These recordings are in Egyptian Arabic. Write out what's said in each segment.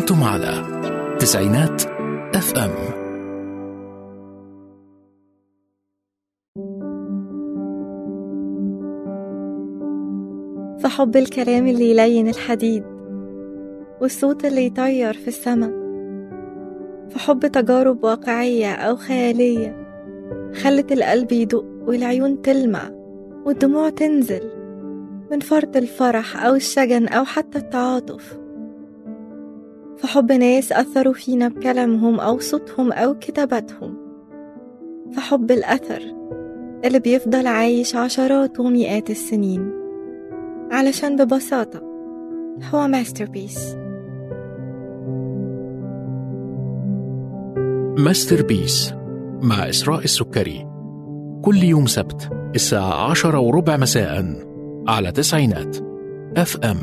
أنتم على تسعينات اف ام فحب الكلام اللي يلين الحديد والصوت اللي يطير في السما فحب تجارب واقعية أو خيالية خلت القلب يدق والعيون تلمع والدموع تنزل من فرط الفرح أو الشجن أو حتى التعاطف فحب ناس أثروا فينا بكلامهم أو صوتهم أو كتاباتهم فحب الأثر اللي بيفضل عايش عشرات ومئات السنين علشان ببساطة هو ماستربيس ماستر بيس مع إسراء السكري كل يوم سبت الساعة عشرة وربع مساء على تسعينات اف ام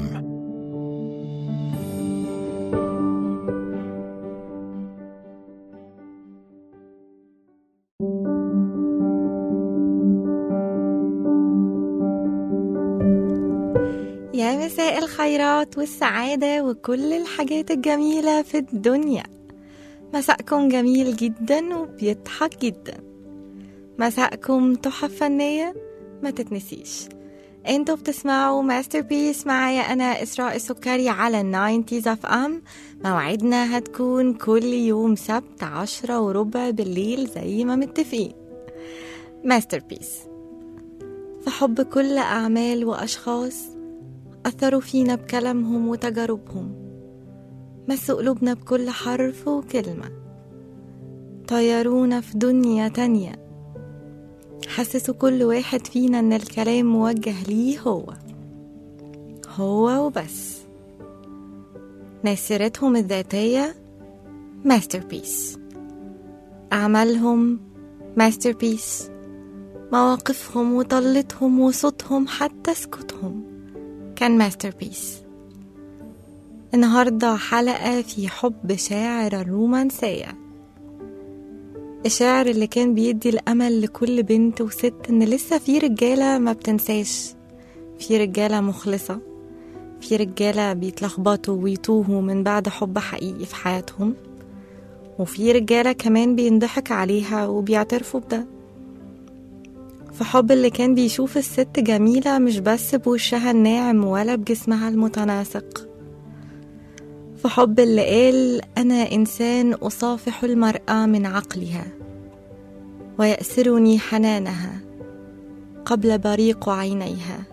يا مساء الخيرات والسعادة وكل الحاجات الجميلة في الدنيا مساءكم جميل جدا وبيضحك جدا مساءكم تحف فنية ما تتنسيش انتوا بتسمعوا ماستر بيس معايا انا اسراء السكري على الناينتيز اف ام موعدنا هتكون كل يوم سبت عشرة وربع بالليل زي ما متفقين ماستر بيس فحب كل اعمال واشخاص أثروا فينا بكلامهم وتجاربهم مسوا قلوبنا بكل حرف وكلمة طيرونا في دنيا تانية حسسوا كل واحد فينا إن الكلام موجه ليه هو هو وبس ناس سيرتهم الذاتية ماستربيس أعمالهم ماستربيس مواقفهم وطلتهم وصوتهم حتى سكوتهم كان ماستربيس النهاردة حلقة في حب شاعر الرومانسية الشاعر اللي كان بيدي الأمل لكل بنت وست إن لسه في رجالة ما بتنساش في رجالة مخلصة في رجالة بيتلخبطوا ويتوهوا من بعد حب حقيقي في حياتهم وفي رجالة كمان بينضحك عليها وبيعترفوا بده في حب اللي كان بيشوف الست جميلة مش بس بوشها الناعم ولا بجسمها المتناسق في حب اللي قال أنا إنسان أصافح المرأة من عقلها ويأسرني حنانها قبل بريق عينيها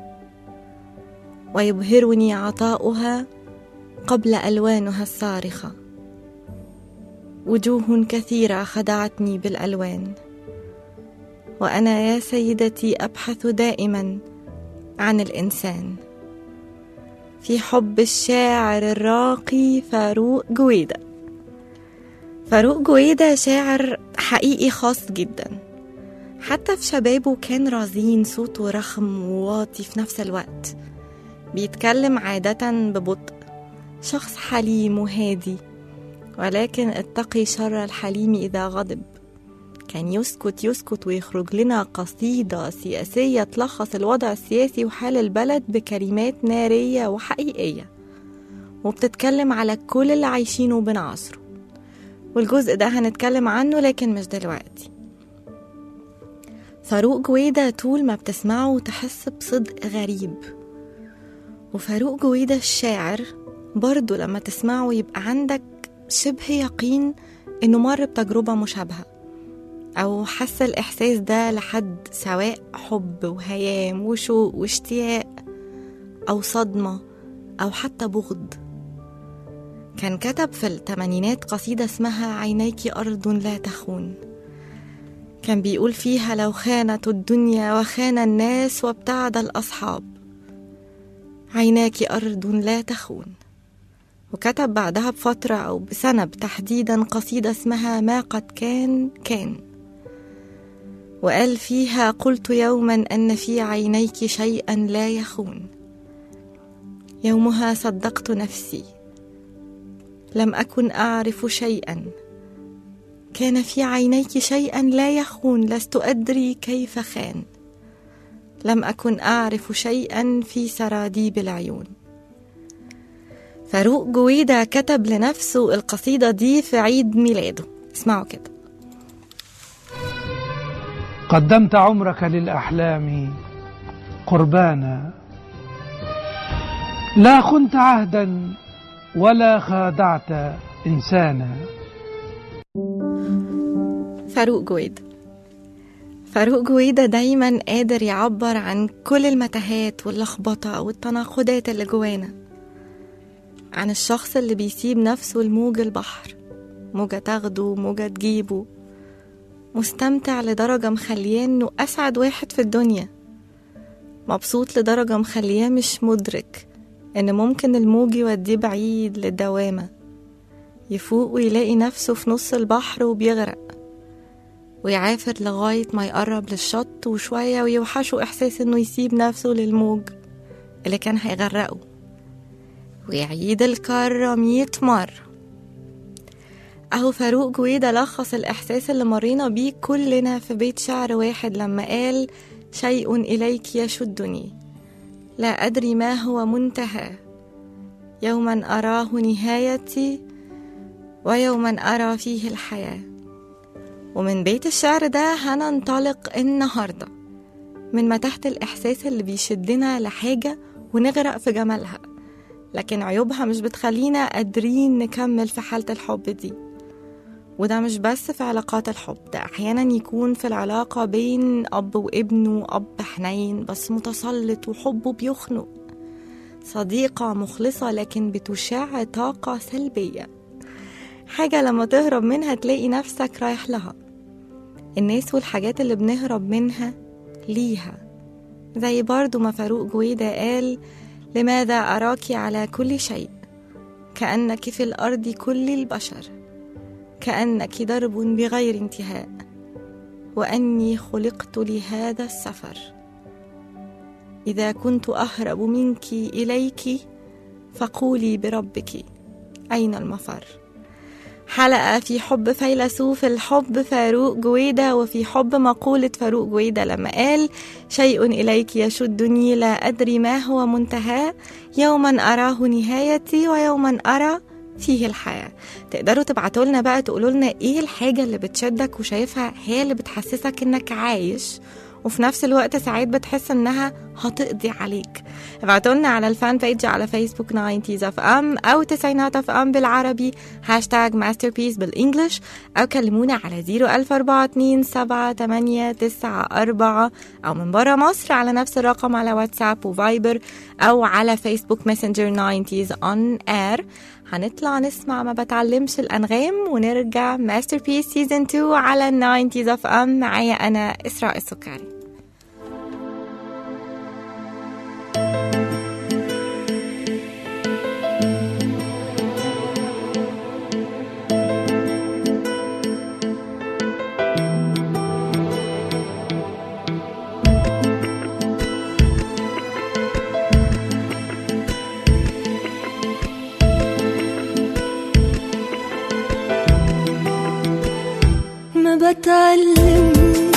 ويبهرني عطاؤها قبل ألوانها الصارخة وجوه كثيرة خدعتني بالألوان وانا يا سيدتي ابحث دائما عن الانسان في حب الشاعر الراقي فاروق جويده فاروق جويده شاعر حقيقي خاص جدا حتى في شبابه كان رزين صوته رخم وواطي في نفس الوقت بيتكلم عادة ببطء شخص حليم وهادي ولكن اتقي شر الحليم إذا غضب كان يسكت يسكت ويخرج لنا قصيدة سياسية تلخص الوضع السياسي وحال البلد بكلمات نارية وحقيقية وبتتكلم على كل اللي عايشينه بنعصره والجزء ده هنتكلم عنه لكن مش دلوقتي فاروق جويدة طول ما بتسمعه تحس بصدق غريب وفاروق جويدة الشاعر برضه لما تسمعه يبقى عندك شبه يقين انه مر بتجربة مشابهة أو حس الإحساس ده لحد سواء حب وهيام وشوق واشتياق أو صدمة أو حتى بغض كان كتب في الثمانينات قصيدة اسمها عينيك أرض لا تخون كان بيقول فيها لو خانت الدنيا وخان الناس وابتعد الأصحاب عيناك أرض لا تخون وكتب بعدها بفترة أو بسنة تحديدا قصيدة اسمها ما قد كان كان وقال فيها قلت يوما ان في عينيك شيئا لا يخون يومها صدقت نفسي لم اكن اعرف شيئا كان في عينيك شيئا لا يخون لست ادري كيف خان لم اكن اعرف شيئا في سراديب العيون فاروق جويدة كتب لنفسه القصيدة دي في عيد ميلاده اسمعوا كده قدمت عمرك للأحلام قربانا لا خنت عهدا ولا خادعت إنسانا فاروق جويدة فاروق جويدة دايما قادر يعبر عن كل المتاهات واللخبطة والتناقضات اللي جوانا عن الشخص اللي بيسيب نفسه لموج البحر موجة تاخده موجة تجيبه مستمتع لدرجة مخليه انه أسعد واحد في الدنيا مبسوط لدرجة مخليه مش مدرك ان ممكن الموج يوديه بعيد للدوامة يفوق ويلاقي نفسه في نص البحر وبيغرق ويعافر لغاية ما يقرب للشط وشوية ويوحشه إحساس إنه يسيب نفسه للموج اللي كان هيغرقه ويعيد الكرة مية مرة أهو فاروق جويدة لخص الإحساس اللي مرينا بيه كلنا في بيت شعر واحد لما قال شيء إليك يشدني لا أدري ما هو منتهى يوما أراه نهايتي ويوما أرى فيه الحياة ومن بيت الشعر ده هننطلق النهاردة من متاهة الإحساس اللي بيشدنا لحاجة ونغرق في جمالها لكن عيوبها مش بتخلينا قادرين نكمل في حالة الحب دي وده مش بس في علاقات الحب ده أحيانا يكون في العلاقة بين أب وابن وأب حنين بس متسلط وحبه بيخنق صديقة مخلصة لكن بتشع طاقة سلبية حاجة لما تهرب منها تلاقي نفسك رايح لها الناس والحاجات اللي بنهرب منها ليها زي برضو ما فاروق جويدة قال لماذا أراك على كل شيء كأنك في الأرض كل البشر كأنك درب بغير انتهاء وأني خلقت لهذا السفر إذا كنت أهرب منك إليك فقولي بربك أين المفر حلقة في حب فيلسوف الحب فاروق جويدة وفي حب مقولة فاروق جويدة لما قال شيء إليك يشدني لا أدري ما هو منتهى يوما أراه نهايتي ويوما أرى فيه الحياة تقدروا تبعتوا لنا بقى تقولوا لنا ايه الحاجة اللي بتشدك وشايفها هي اللي بتحسسك انك عايش وفي نفس الوقت ساعات بتحس انها هتقضي عليك ابعتوا لنا على الفان بيج على فيسبوك 90 اف ام او تسعينات اف ام بالعربي هاشتاج ماستر بيس بالانجلش او كلمونا على 00427 او من برا مصر على نفس الرقم على واتساب وفايبر او على فيسبوك ماسنجر 90 اون اير هنطلع نسمع ما بتعلمش الأنغام ونرجع ماستر بيس سيزن 2 على الناينتيز اف ام معايا أنا إسراء السكري ما بتعلمش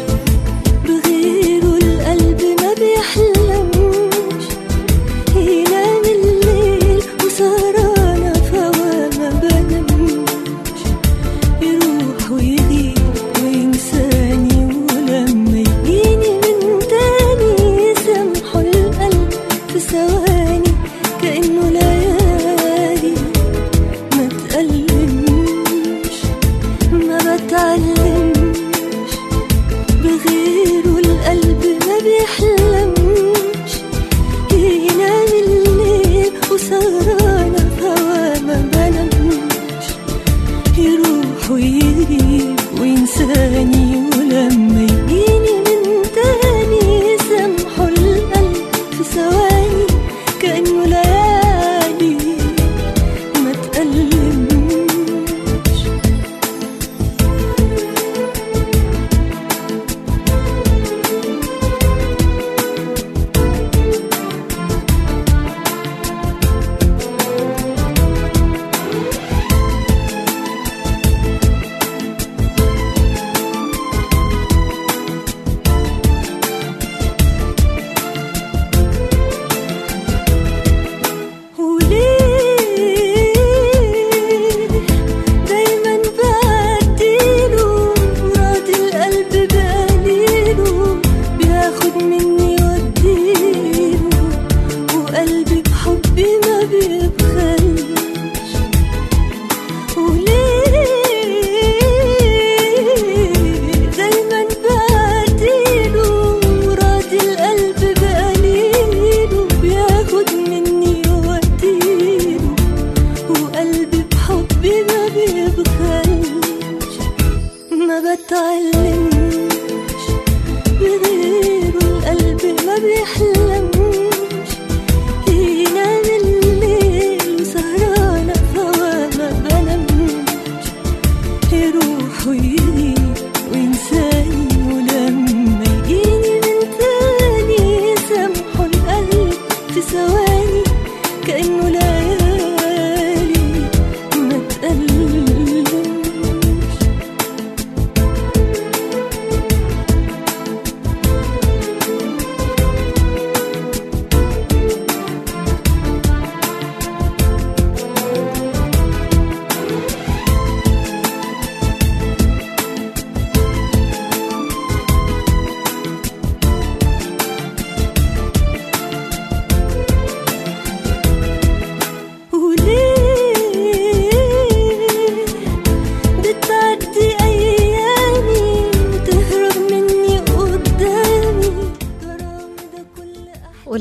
بغيره القلب ما بيحلمش ينام الليل وسهرانة فوا ما بنامش يروح ويغيب وينساني ولما يجيني من تاني يسامحه القلب في ثواني كأنه ليالي ما تألمش ما بتعلمش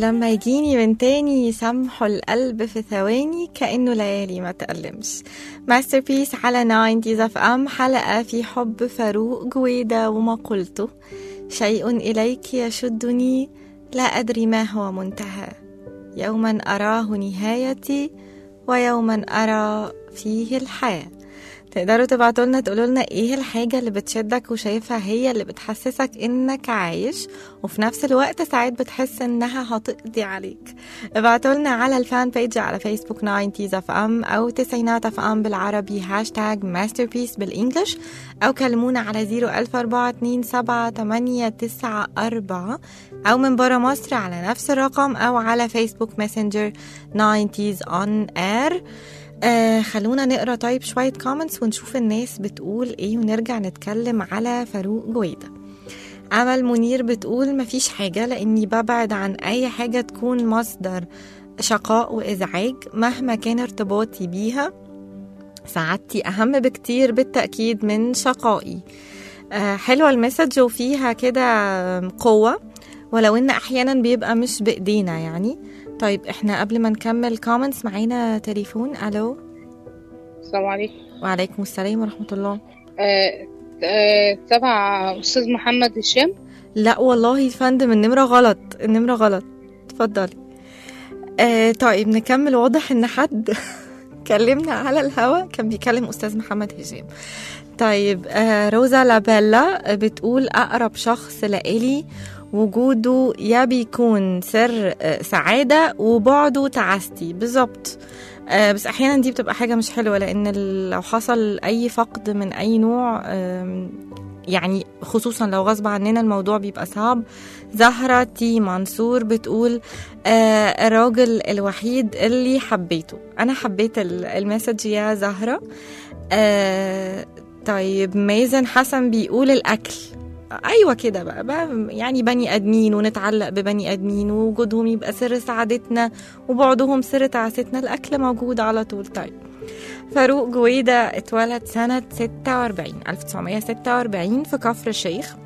ولما يجيني من تاني يسامحوا القلب في ثواني كأنه ليالي ما تألمش ماستر بيس على 90 اف ام حلقة في حب فاروق جويدة وما قلته شيء إليك يشدني لا أدري ما هو منتهى يوما أراه نهايتي ويوما أرى فيه الحياة تقدروا تبعتوا لنا تقولوا لنا ايه الحاجة اللي بتشدك وشايفها هي اللي بتحسسك انك عايش وفي نفس الوقت ساعات بتحس انها هتقضي عليك ابعتوا لنا على الفان بيج على فيسبوك 90 اف ام او تسعينات اف ام بالعربي هاشتاج ماستر بيس بالانجلش او كلمونا على 01427 او من برا مصر على نفس الرقم او على فيسبوك ماسنجر 90s on air آه خلونا نقرا طيب شوية كومنتس ونشوف الناس بتقول ايه ونرجع نتكلم على فاروق جويدة أمل منير بتقول مفيش حاجة لأني ببعد عن أي حاجة تكون مصدر شقاء وإزعاج مهما كان ارتباطي بيها سعادتي أهم بكتير بالتأكيد من شقائي آه حلوة المسج وفيها كده قوة ولو إن أحيانا بيبقى مش بإيدينا يعني طيب احنا قبل ما نكمل كومنتس معانا تليفون الو السلام عليكم وعليكم السلام ورحمة الله آه آه تبع أستاذ محمد هشام لا والله يا فندم النمرة غلط النمرة غلط اتفضلي آه طيب نكمل واضح ان حد كلمنا على الهوا كان بيكلم استاذ محمد هشام طيب آه روزا لابيلا بتقول اقرب شخص لإلي وجوده يا بيكون سر آه، سعادة وبعده تعاستي بالظبط آه، بس احيانا دي بتبقى حاجة مش حلوة لان ال- لو حصل اي فقد من اي نوع آم، يعني خصوصا لو غصب عننا الموضوع بيبقى صعب زهرة تي منصور بتقول آه الراجل الوحيد اللي حبيته أنا حبيت ال- المسج يا زهرة آه طيب مازن حسن بيقول الأكل ايوه كده بقى, بقى يعني بني ادمين ونتعلق ببني ادمين ووجودهم يبقى سر سعادتنا وبعدهم سر تعاستنا الاكل موجود على طول طيب فاروق جويدة اتولد سنة 46 1946 في كفر الشيخ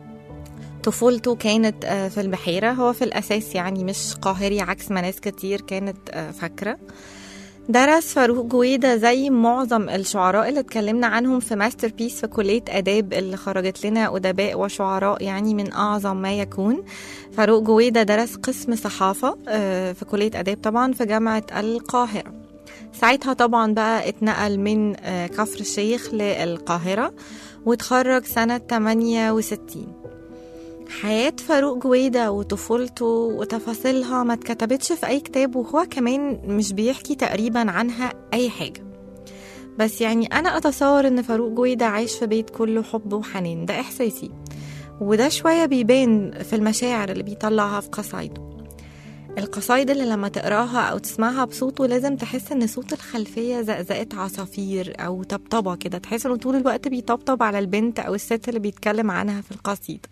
طفولته كانت آه، في البحيرة هو في الأساس يعني مش قاهري عكس ما ناس كتير كانت آه، فاكرة درس فاروق جويدة زي معظم الشعراء اللي اتكلمنا عنهم في ماستر بيس في كلية آداب اللي خرجت لنا أدباء وشعراء يعني من أعظم ما يكون فاروق جويدة درس قسم صحافة آه، في كلية آداب طبعا في جامعة القاهرة ساعتها طبعا بقى اتنقل من آه، كفر الشيخ للقاهرة وتخرج سنة 68 حياة فاروق جويدة وطفولته وتفاصيلها ما اتكتبتش في أي كتاب وهو كمان مش بيحكي تقريبا عنها أي حاجة بس يعني أنا أتصور إن فاروق جويدة عايش في بيت كله حب وحنان ده إحساسي وده شوية بيبان في المشاعر اللي بيطلعها في قصايده القصايد اللي لما تقراها أو تسمعها بصوته لازم تحس إن صوت الخلفية زقزقة عصافير أو طبطبة كده تحس إنه طول الوقت بيطبطب على البنت أو الست اللي بيتكلم عنها في القصيدة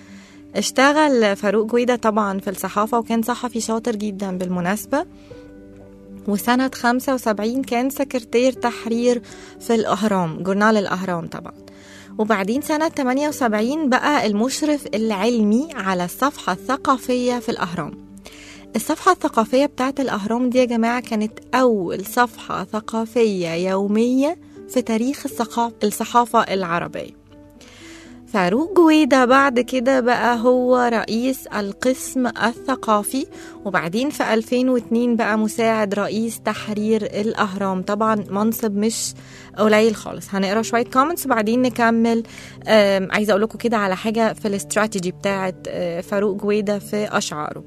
اشتغل فاروق جويدة طبعا في الصحافة وكان صحفي شاطر جدا بالمناسبة وسنة 75 كان سكرتير تحرير في الأهرام جورنال الأهرام طبعا وبعدين سنة 78 بقى المشرف العلمي على الصفحة الثقافية في الأهرام الصفحة الثقافية بتاعت الأهرام دي يا جماعة كانت أول صفحة ثقافية يومية في تاريخ الثقافة الصحافة العربية فاروق جويدة بعد كده بقى هو رئيس القسم الثقافي وبعدين في 2002 بقى مساعد رئيس تحرير الأهرام طبعا منصب مش قليل خالص هنقرا شوية كومنتس وبعدين نكمل آم، عايزة أقول لكم كده على حاجة في الاستراتيجي بتاعت آه، فاروق جويدة في أشعاره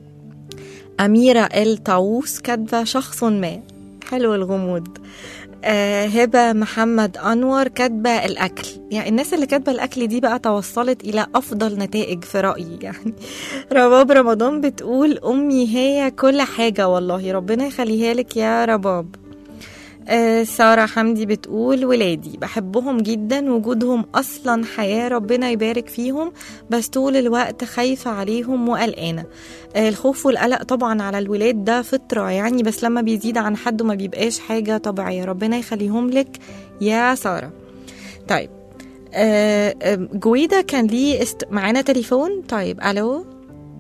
أميرة الطاووس كاتبة شخص ما حلو الغموض آه هبة محمد أنور كاتبة الأكل يعني الناس اللي كاتبة الأكل دي بقى توصلت إلى أفضل نتائج في رأيي يعني رباب رمضان بتقول أمي هي كل حاجة والله ربنا يخليها لك يا رباب آه سارة حمدي بتقول ولادي بحبهم جدا وجودهم أصلا حياة ربنا يبارك فيهم بس طول الوقت خايفة عليهم وقلقانة آه الخوف والقلق طبعا على الولاد ده فطرة يعني بس لما بيزيد عن حد ما بيبقاش حاجة طبيعية ربنا يخليهم لك يا سارة طيب آه آه، جويدة كان ليه است... معانا تليفون طيب ألو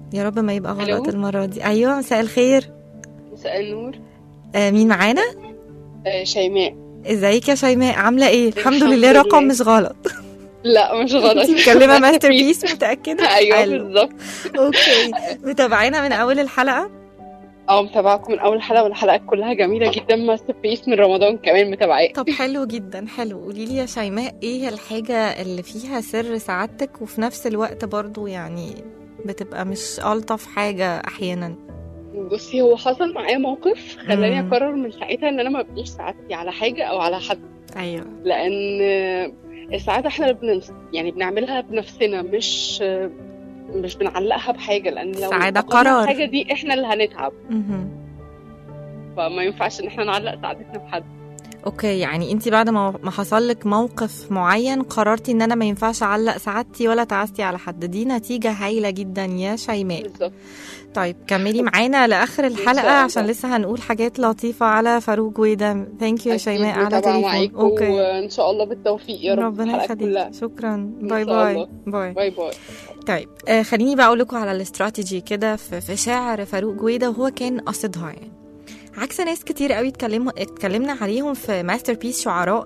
يا رب ما يبقى غلط ألو؟ المرة دي أيوة مساء الخير مساء النور آه مين معانا؟ آه، شيماء ازيك يا شيماء عاملة ايه؟ الحمد الحمد لله رقم لله. مش غلط لا مش غلط انت متكلمة ماستر بيس متأكدة؟ ايوه حلو. بالظبط اوكي متابعينا من أول الحلقة؟ اه متابعاكم من اول حلقه والحلقات كلها جميله جدا ماستر بيس من رمضان كمان متابعاه طب حلو جدا حلو قولي لي يا شيماء ايه الحاجة اللي فيها سر سعادتك وفي نفس الوقت برضو يعني بتبقى مش ألطف حاجة أحيانا بصي هو حصل معايا موقف خلاني مم. اقرر من ساعتها ان انا ما ابنيش سعادتي على حاجه او على حد أيوة لان السعاده احنا بن... يعني بنعملها بنفسنا مش مش بنعلقها بحاجه لان لو السعادة فقدنا قرار. الحاجه دي احنا اللي هنتعب مهم. فما ينفعش ان احنا نعلق سعادتنا بحد اوكي يعني انت بعد ما ما حصل لك موقف معين قررتي ان انا ما ينفعش اعلق سعادتي ولا تعاستي على حد دي نتيجة هايلة جدا يا شيماء بالظبط طيب كملي معانا لاخر الحلقة الله. عشان لسه هنقول حاجات لطيفة على فاروق جويدة ثانك يو يا أكيد شيماء على متابعة تليفون معاكم اوكي وان شاء الله بالتوفيق يا رب في ربنا الحلقات كلها يخليك شكرا باي شاء باي الله. باي باي باي طيب آه خليني بقى اقول لكم على الاستراتيجي كده في, في شعر فاروق جويدة وهو كان قصدها يعني عكس ناس كتير قوي اتكلموا اتكلمنا عليهم في ماستر بيس شعراء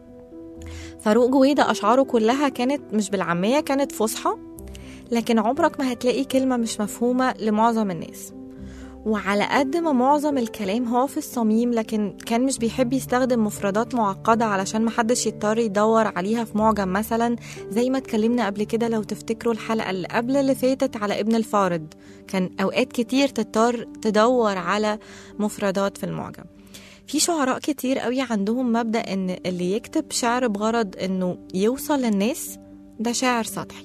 فاروق جويدة أشعاره كلها كانت مش بالعامية كانت فصحى لكن عمرك ما هتلاقي كلمة مش مفهومة لمعظم الناس وعلى قد ما معظم الكلام هو في الصميم لكن كان مش بيحب يستخدم مفردات معقدة علشان محدش يضطر يدور عليها في معجم مثلا زي ما اتكلمنا قبل كده لو تفتكروا الحلقة اللي قبل اللي فاتت على ابن الفارض كان أوقات كتير تضطر تدور على مفردات في المعجم في شعراء كتير قوي عندهم مبدأ ان اللي يكتب شعر بغرض انه يوصل للناس ده شاعر سطحي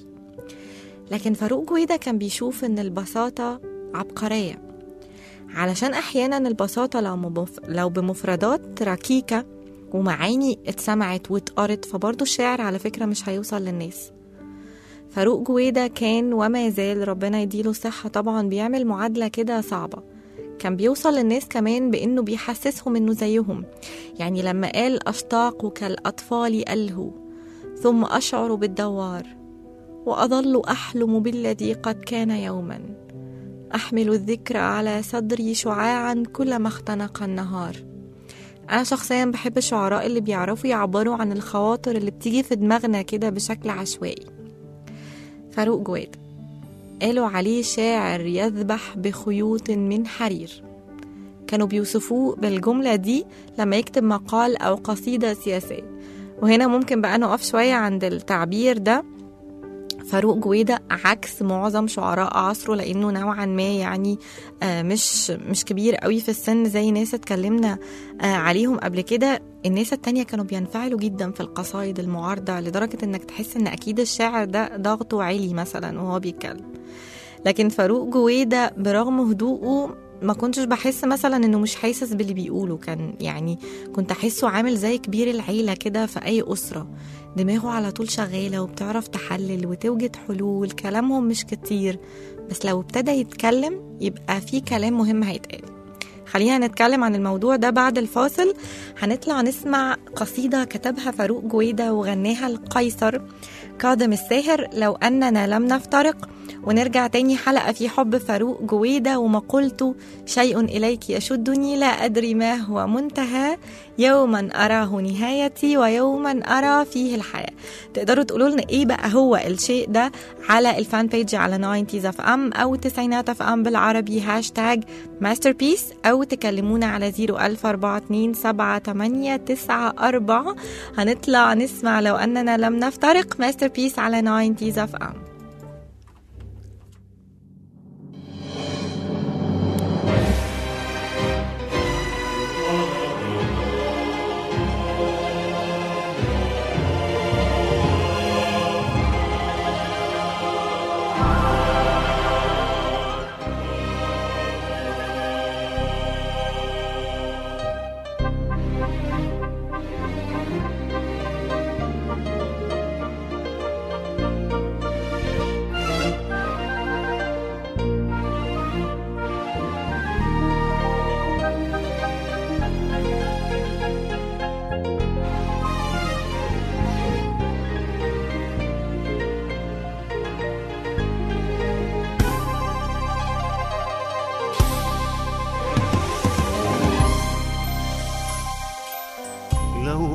لكن فاروق جويدة كان بيشوف ان البساطة عبقرية علشان احيانا البساطة لو, مبف... لو بمفردات ركيكة ومعاني اتسمعت واتقرت فبرضه الشعر على فكرة مش هيوصل للناس فاروق جويدة كان وما يزال ربنا يديله الصحة طبعا بيعمل معادلة كده صعبة كان بيوصل للناس كمان بإنه بيحسسهم إنه زيهم يعني لما قال أشتاق كالأطفال ألهو ثم أشعر بالدوار وأظل أحلم بالذي قد كان يوما أحمل الذكر على صدري شعاعا كلما اختنق النهار أنا شخصيا بحب الشعراء اللي بيعرفوا يعبروا عن الخواطر اللي بتيجي في دماغنا كده بشكل عشوائي فاروق جواد قالوا عليه شاعر يذبح بخيوط من حرير كانوا بيوصفوه بالجملة دي لما يكتب مقال أو قصيدة سياسية وهنا ممكن بقى نقف شوية عند التعبير ده فاروق جويدة عكس معظم شعراء عصره لأنه نوعا ما يعني آه مش مش كبير قوي في السن زي ناس اتكلمنا آه عليهم قبل كده الناس التانية كانوا بينفعلوا جدا في القصايد المعارضة لدرجة انك تحس ان اكيد الشاعر ده ضغطه عالي مثلا وهو بيتكلم لكن فاروق جويدة برغم هدوءه ما كنتش بحس مثلا انه مش حاسس باللي بيقوله كان يعني كنت احسه عامل زي كبير العيلة كده في اي اسرة دماغه على طول شغالة وبتعرف تحلل وتوجد حلول كلامهم مش كتير بس لو ابتدى يتكلم يبقى في كلام مهم هيتقال خلينا نتكلم عن الموضوع ده بعد الفاصل هنطلع نسمع قصيدة كتبها فاروق جويدة وغناها القيصر كاظم الساهر لو أننا لم نفترق ونرجع تاني حلقة في حب فاروق جويدة وما قلت شيء إليك يشدني لا أدري ما هو منتهى يوما أراه نهايتي ويوما أرى فيه الحياة تقدروا تقولوا لنا إيه بقى هو الشيء ده على الفان بيج على 90 اف ام أو تسعينات اف ام بالعربي هاشتاج ماستر بيس أو تكلمونا على 01427 هنطلع نسمع لو أننا لم نفترق ماستر بيس على 90 اف ام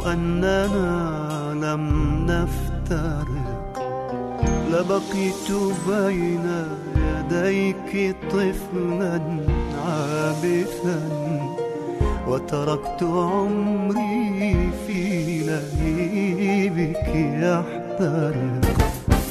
أننا لم نفترق لبقيت بين يديك طفلا عابثا وتركت عمري في لهيبك يحترق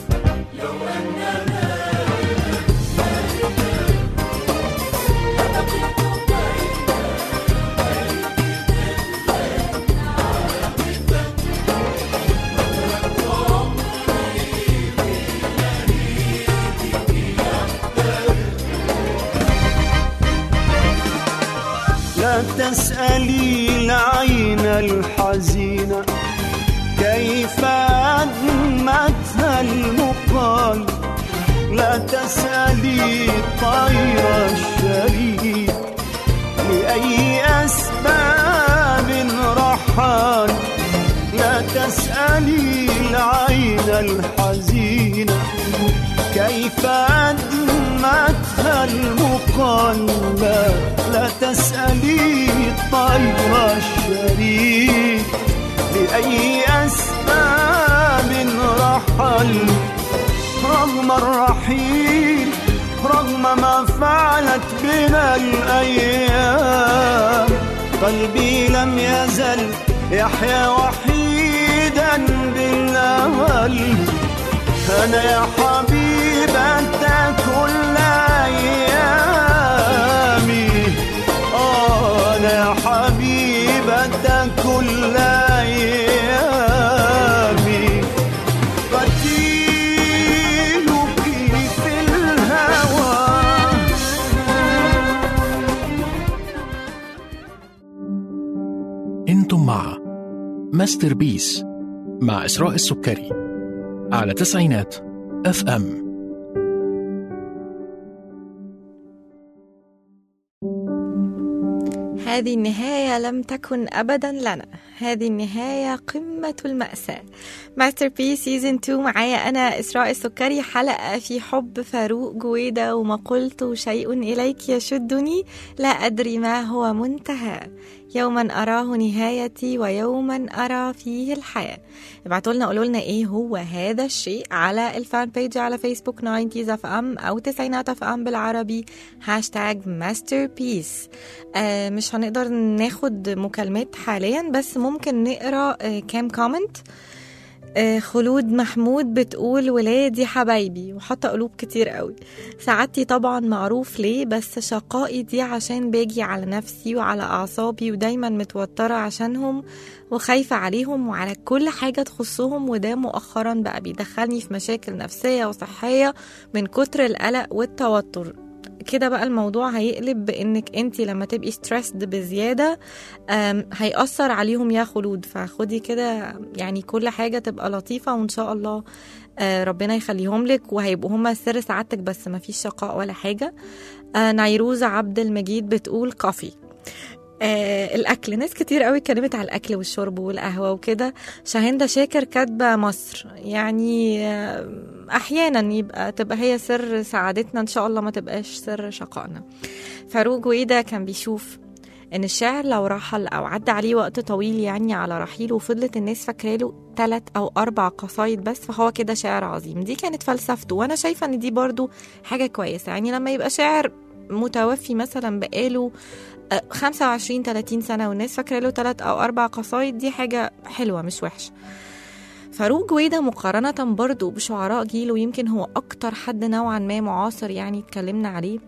لا تسألي العين الحزينة كيف أدمتها المقال لا تسألي الطير الشريد لأي أسباب رحال لا تسألي العين الحزينة كيف أدمتها المقلة لا تسألي الطير الشريك لأي أسباب رحل رغم الرحيل رغم ما فعلت بنا الأيام قلبي لم يزل يحيا وحيدا بالأمل أنا يا حبيبة كل أيامي آه أنا يا حبيبة كل أيامي قتيلك في الهوى انتم مع ماستر بيس مع إسراء السكري على تسعينات اف ام هذه النهاية لم تكن أبدا لنا هذه النهاية قمة المأساة ماستر بي سيزن 2 معايا أنا إسراء السكري حلقة في حب فاروق جويدة وما قلت شيء إليك يشدني لا أدري ما هو منتهى يوما أراه نهايتي ويوما أرى فيه الحياة ابعتوا لنا قولوا لنا إيه هو هذا الشيء على الفان بيج على فيسبوك 90 اف ام أو تسعينات اف ام بالعربي هاشتاج ماستر بيس آه مش هنقدر ناخد مكالمات حاليا بس ممكن نقرا آه كام كومنت آه، خلود محمود بتقول ولادي حبايبي وحاطه قلوب كتير قوي سعادتي طبعا معروف ليه بس شقائي دي عشان باجي على نفسي وعلى اعصابي ودايما متوتره عشانهم وخايفه عليهم وعلى كل حاجه تخصهم وده مؤخرا بقى بيدخلني في مشاكل نفسيه وصحيه من كتر القلق والتوتر كده بقى الموضوع هيقلب بانك انت لما تبقي ستريسد بزياده أم، هيأثر عليهم يا خلود فخدي كده يعني كل حاجه تبقى لطيفه وان شاء الله آه، ربنا يخليهم لك وهيبقوا هما سر سعادتك بس ما فيش شقاء ولا حاجه آه، نيروز عبد المجيد بتقول كافي آه الاكل ناس كتير قوي اتكلمت على الاكل والشرب والقهوه وكده شاهندة شاكر كاتبه مصر يعني آه احيانا يبقى تبقى هي سر سعادتنا ان شاء الله ما تبقاش سر شقائنا فاروق جويدة كان بيشوف ان الشاعر لو رحل او عدى عليه وقت طويل يعني على رحيله وفضلت الناس فاكراله ثلاث او اربع قصايد بس فهو كده شاعر عظيم دي كانت فلسفته وانا شايفه ان دي برضو حاجه كويسه يعني لما يبقى شاعر متوفي مثلا بقاله آه، 25 30 سنه والناس فاكره له ثلاث او اربع قصايد دي حاجه حلوه مش وحشه فاروق جويدة مقارنة برضو بشعراء جيله يمكن هو أكتر حد نوعا ما معاصر يعني اتكلمنا عليه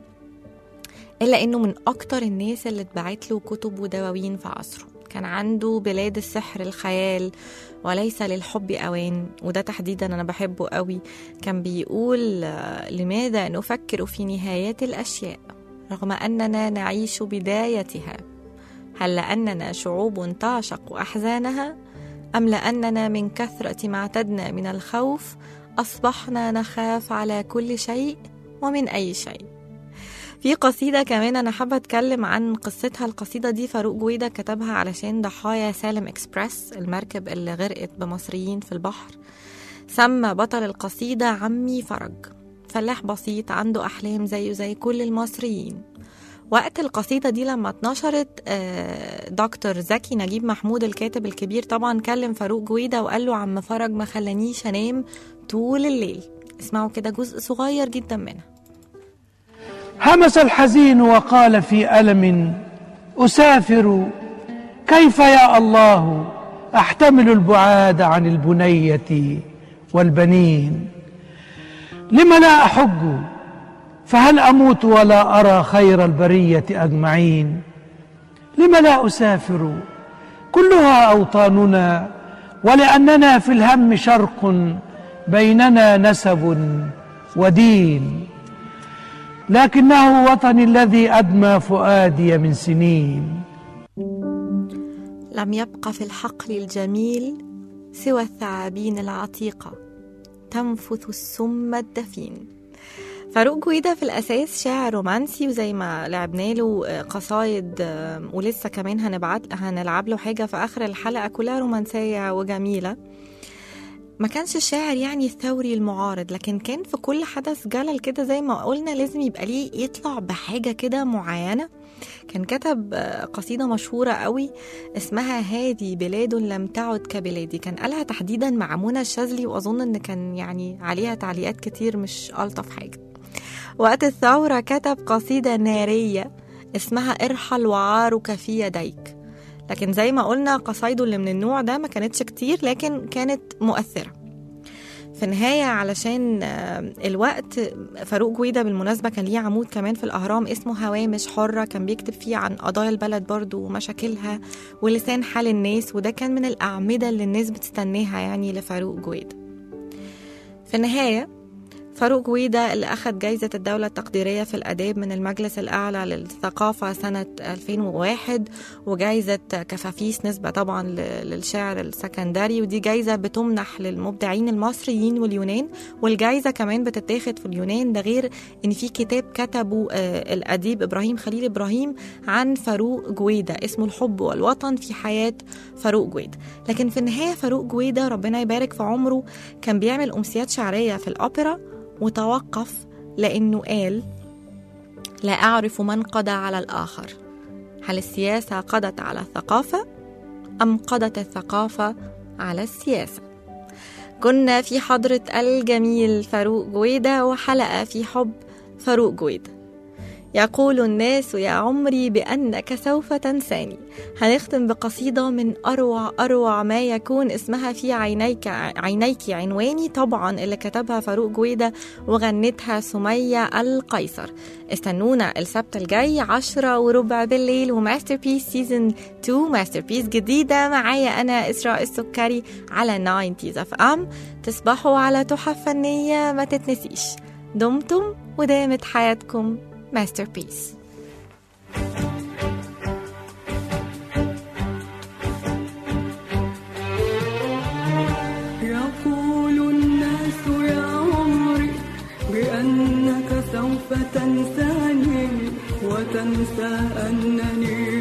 إلا إنه من أكتر الناس اللي اتبعت له كتب ودواوين في عصره كان عنده بلاد السحر الخيال وليس للحب أوان وده تحديدا أنا بحبه قوي كان بيقول آه، لماذا نفكر في نهايات الأشياء رغم أننا نعيش بدايتها هل لأننا شعوب تعشق أحزانها أم لأننا من كثرة ما اعتدنا من الخوف أصبحنا نخاف على كل شيء ومن أي شيء في قصيدة كمان أنا حابة أتكلم عن قصتها القصيدة دي فاروق جويدة كتبها علشان ضحايا سالم إكسبرس المركب اللي غرقت بمصريين في البحر سمى بطل القصيدة عمي فرج فلاح بسيط عنده أحلام زيه زي كل المصريين وقت القصيدة دي لما اتنشرت آه، دكتور زكي نجيب محمود الكاتب الكبير طبعا كلم فاروق جويدة وقال له عم فرج ما خلانيش انام طول الليل اسمعوا كده جزء صغير جدا منها همس الحزين وقال في ألم أسافر كيف يا الله أحتمل البعاد عن البنية والبنين لم لا أحج فهل أموت ولا أرى خير البرية أجمعين لم لا أسافر كلها أوطاننا ولأننا في الهم شرق بيننا نسب ودين لكنه وطني الذي أدمى فؤادي من سنين لم يبق في الحقل الجميل سوى الثعابين العتيقة تنفث السم الدفين فاروق جويدة في الأساس شاعر رومانسي وزي ما لعبنا له آه، قصايد آه، ولسه كمان هنبعت هنلعب له حاجة في آخر الحلقة كلها رومانسية وجميلة ما كانش الشاعر يعني الثوري المعارض لكن كان في كل حدث جلل كده زي ما قلنا لازم يبقى ليه يطلع بحاجة كده معينة كان كتب آه، قصيدة مشهورة قوي اسمها هذه بلاد لم تعد كبلادي كان قالها تحديدا مع منى الشاذلي وأظن إن كان يعني عليها تعليقات كتير مش ألطف حاجة وقت الثورة كتب قصيدة نارية اسمها ارحل وعارك في يديك لكن زي ما قلنا قصايده اللي من النوع ده ما كانتش كتير لكن كانت مؤثرة في النهاية علشان آه، الوقت فاروق جويدة بالمناسبة كان ليه عمود كمان في الأهرام اسمه هوامش حرة كان بيكتب فيه عن قضايا البلد برضو ومشاكلها ولسان حال الناس وده كان من الأعمدة اللي الناس بتستناها يعني لفاروق جويدة في النهاية فاروق جويدة اللي أخذ جايزة الدولة التقديرية في الآداب من المجلس الأعلى للثقافة سنة 2001 وجايزة كفافيس نسبة طبعا ل- للشعر السكندري ودي جايزة بتمنح للمبدعين المصريين واليونان والجايزة كمان بتتاخد في اليونان ده غير إن في كتاب كتبه آه، الأديب إبراهيم خليل إبراهيم عن فاروق جويدة اسمه الحب والوطن في حياة فاروق جويدة لكن في النهاية فاروق جويدة ربنا يبارك في عمره كان بيعمل أمسيات شعرية في الأوبرا وتوقف لأنه قال لا أعرف من قضى على الآخر هل السياسة قضت على الثقافة أم قضت الثقافة على السياسة كنا في حضرة الجميل فاروق جويدة وحلقة في حب فاروق جويدة يقول الناس يا عمري بأنك سوف تنساني هنختم بقصيدة من أروع أروع ما يكون اسمها في عينيك عينيك عنواني طبعا اللي كتبها فاروق جويدة وغنتها سمية القيصر استنونا السبت الجاي عشرة وربع بالليل وماستر بيس سيزن 2 ماستر بيس جديدة معايا أنا إسراء السكري على 90 اف ام تصبحوا على تحف فنية ما تتنسيش دمتم ودامت حياتكم ماستر بيس يقول الناس يا عمري بأنك سوف تنساني وتنسى أنني